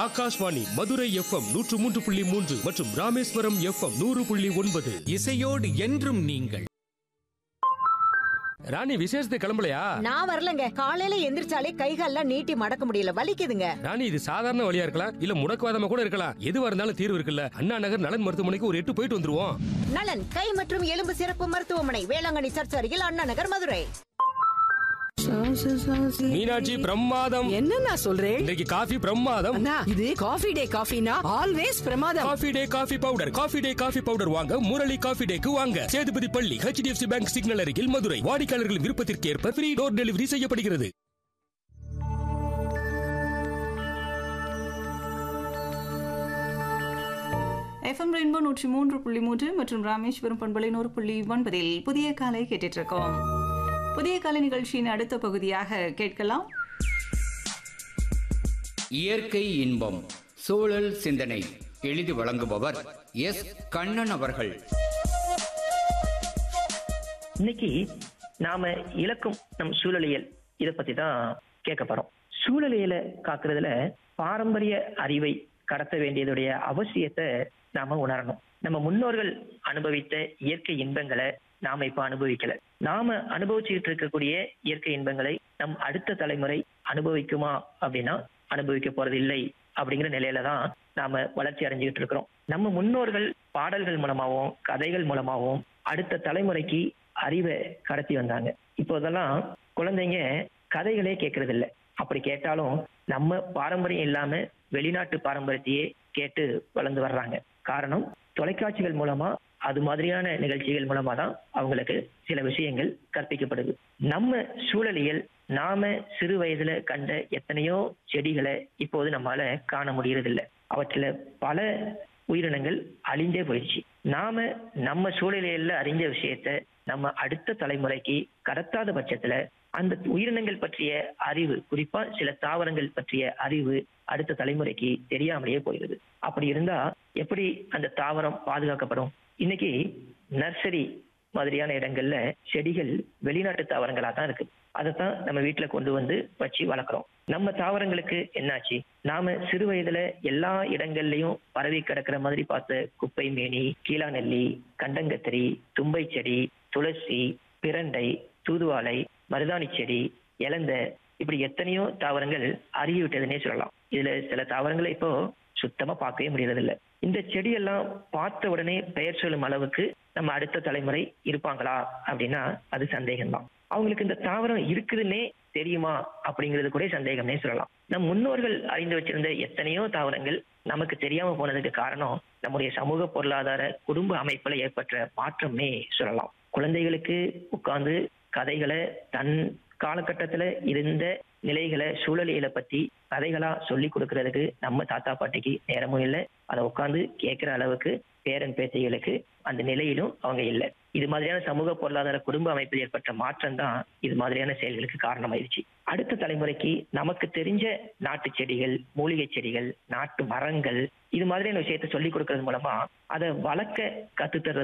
Akashvani Madurai FM நூற்று மூன்று புள்ளி மூன்று மற்றும் ராமேஸ்வரம் எஃப்எம் நூறு புள்ளி ஒன்பது இசையோடு என்றும் நீங்கள் ராணி விசேஷத்துக்கு கிளம்பலையா நான் வரலங்க காலையில எந்திரிச்சாலே கைகால்லாம் நீட்டி மடக்க முடியல வலிக்குதுங்க ராணி இது சாதாரண வழியா இருக்கலாம் இல்ல முடக்குவாதமா கூட இருக்கலாம் எதுவா இருந்தாலும் தீர்வு இருக்குல்ல அண்ணா நகர் நலன் மருத்துவமனைக்கு ஒரு எட்டு போயிட்டு வந்துருவோம் நலன் கை மற்றும் எலும்பு சிறப்பு மருத்துவமனை வேளாங்கண்ணி சர்ச் அருகில் அண்ணா நகர் மதுரை மீனாட்சி பிரமாதம் என்னண்ணா சொல்றேன் இன்றைக்கு காஃபி பிரமாதம் அண்ணா இது காஃபி டே காஃபினா ஆல்வேஸ் பிரமாதம் Coffee Day coffee powder Coffee Day coffee powder வாங்க முரளி காஃபி டேக்கு வாங்க சேதுபதி பள்ளி ஹெச்டிஎஃப்சி பேங்க் சிக்னல் அருகில் மதுரை வாடிக்கையாளர்களின் விருப்பத்திற்கு ஏற்ப ஃப்ரீ டோர் டெலிவரி செய்யப்படுகிறது எஃப்எம் ரெயின்போ நூற்றி மூன்று புள்ளி மூன்று மற்றும் ராமேஸ்வரம் பண்பலை நூறு புள்ளி ஒன்பதில் புதிய காலை கேட்டுட்டு இருக்கோம் புதிய காலை நிகழ்ச்சியின் அடுத்த பகுதியாக கேட்கலாம் இயற்கை இன்பம் சூழல் சிந்தனை எழுதி வழங்குபவர் எஸ் கண்ணன் அவர்கள் இன்னைக்கு நாம இழக்கும் நம் சூழலியல் இத பத்தி தான் கேட்க போறோம் சூழலியலை காக்குறதுல பாரம்பரிய அறிவை கடத்த வேண்டியதுடைய அவசியத்தை நாம உணரணும் நம்ம முன்னோர்கள் அனுபவித்த இயற்கை இன்பங்களை நாம இப்ப அனுபவிக்கல நாம அனுபவிச்சுக்கிட்டு இருக்கக்கூடிய இயற்கை இன்பங்களை நம் அடுத்த தலைமுறை அனுபவிக்குமா அப்படின்னா அனுபவிக்க போறது இல்லை அப்படிங்கிற நிலையில தான் நாம வளர்ச்சி அடைஞ்சுக்கிட்டு இருக்கிறோம் நம்ம முன்னோர்கள் பாடல்கள் மூலமாகவும் கதைகள் மூலமாகவும் அடுத்த தலைமுறைக்கு அறிவை கடத்தி வந்தாங்க இப்போதெல்லாம் குழந்தைங்க கதைகளே கேட்கறது இல்ல அப்படி கேட்டாலும் நம்ம பாரம்பரியம் இல்லாம வெளிநாட்டு பாரம்பரியத்தையே கேட்டு வளர்ந்து வர்றாங்க காரணம் தொலைக்காட்சிகள் மூலமா அது மாதிரியான நிகழ்ச்சிகள் மூலமா தான் அவங்களுக்கு சில விஷயங்கள் கற்பிக்கப்படுது நம்ம சூழலியல் நாம சிறு வயதுல கண்ட எத்தனையோ செடிகளை இப்போது நம்மால காண முடியறதில்ல அவற்றில பல உயிரினங்கள் அழிந்தே போயிடுச்சு நாம நம்ம சூழலியல்ல அறிஞ்ச விஷயத்த நம்ம அடுத்த தலைமுறைக்கு கடத்தாத பட்சத்துல அந்த உயிரினங்கள் பற்றிய அறிவு குறிப்பா சில தாவரங்கள் பற்றிய அறிவு அடுத்த தலைமுறைக்கு தெரியாமலேயே போயிடுது அப்படி இருந்தா எப்படி அந்த தாவரம் பாதுகாக்கப்படும் இன்னைக்கு நர்சரி மாதிரியான இடங்கள்ல செடிகள் வெளிநாட்டு தாவரங்களா தான் இருக்கு அதைத்தான் நம்ம வீட்டுல கொண்டு வந்து வச்சு வளர்க்குறோம் நம்ம தாவரங்களுக்கு என்னாச்சு நாம சிறு வயதுல எல்லா இடங்கள்லயும் பரவி கிடக்கிற மாதிரி பார்த்த குப்பை மேனி கீழாநெல்லி கண்டங்கத்திரி தும்பை செடி துளசி பிரண்டை தூதுவாழை மருதாணி செடி இலந்த இப்படி எத்தனையோ தாவரங்கள் அருகி விட்டதுன்னே சொல்லலாம் இதுல சில தாவரங்களை இப்போ சுத்தமா பார்க்கவே முடியறதில்ல இந்த செடியெல்லாம் பார்த்த உடனே பெயர் சொல்லும் அளவுக்கு நம்ம அடுத்த தலைமுறை இருப்பாங்களா அப்படின்னா அது சந்தேகம்தான் அவங்களுக்கு இந்த தாவரம் இருக்குதுன்னே தெரியுமா அப்படிங்கிறது கூட சந்தேகம்னே சொல்லலாம் நம் முன்னோர்கள் அறிந்து வச்சிருந்த எத்தனையோ தாவரங்கள் நமக்கு தெரியாம போனதுக்கு காரணம் நம்முடைய சமூக பொருளாதார குடும்ப அமைப்புல ஏற்பட்ட மாற்றம்னே சொல்லலாம் குழந்தைகளுக்கு உட்கார்ந்து கதைகளை தன் காலகட்டத்துல இருந்த நிலைகளை சூழலியலை பத்தி கதைகளா சொல்லி கொடுக்கறதுக்கு நம்ம தாத்தா பாட்டிக்கு நேரமும் இல்லை அதை உட்கார்ந்து கேட்கிற அளவுக்கு பேரன் பேத்திகளுக்கு அந்த நிலையிலும் அவங்க இல்லை இது மாதிரியான சமூக பொருளாதார குடும்ப அமைப்பில் ஏற்பட்ட மாற்றம் தான் இது மாதிரியான செயல்களுக்கு காரணமாயிருச்சு அடுத்த தலைமுறைக்கு நமக்கு தெரிஞ்ச நாட்டு செடிகள் மூலிகை செடிகள் நாட்டு மரங்கள் இது மாதிரியான விஷயத்த சொல்லி கொடுக்கறது மூலமா அதை வளர்க்க கத்துத்தர்றது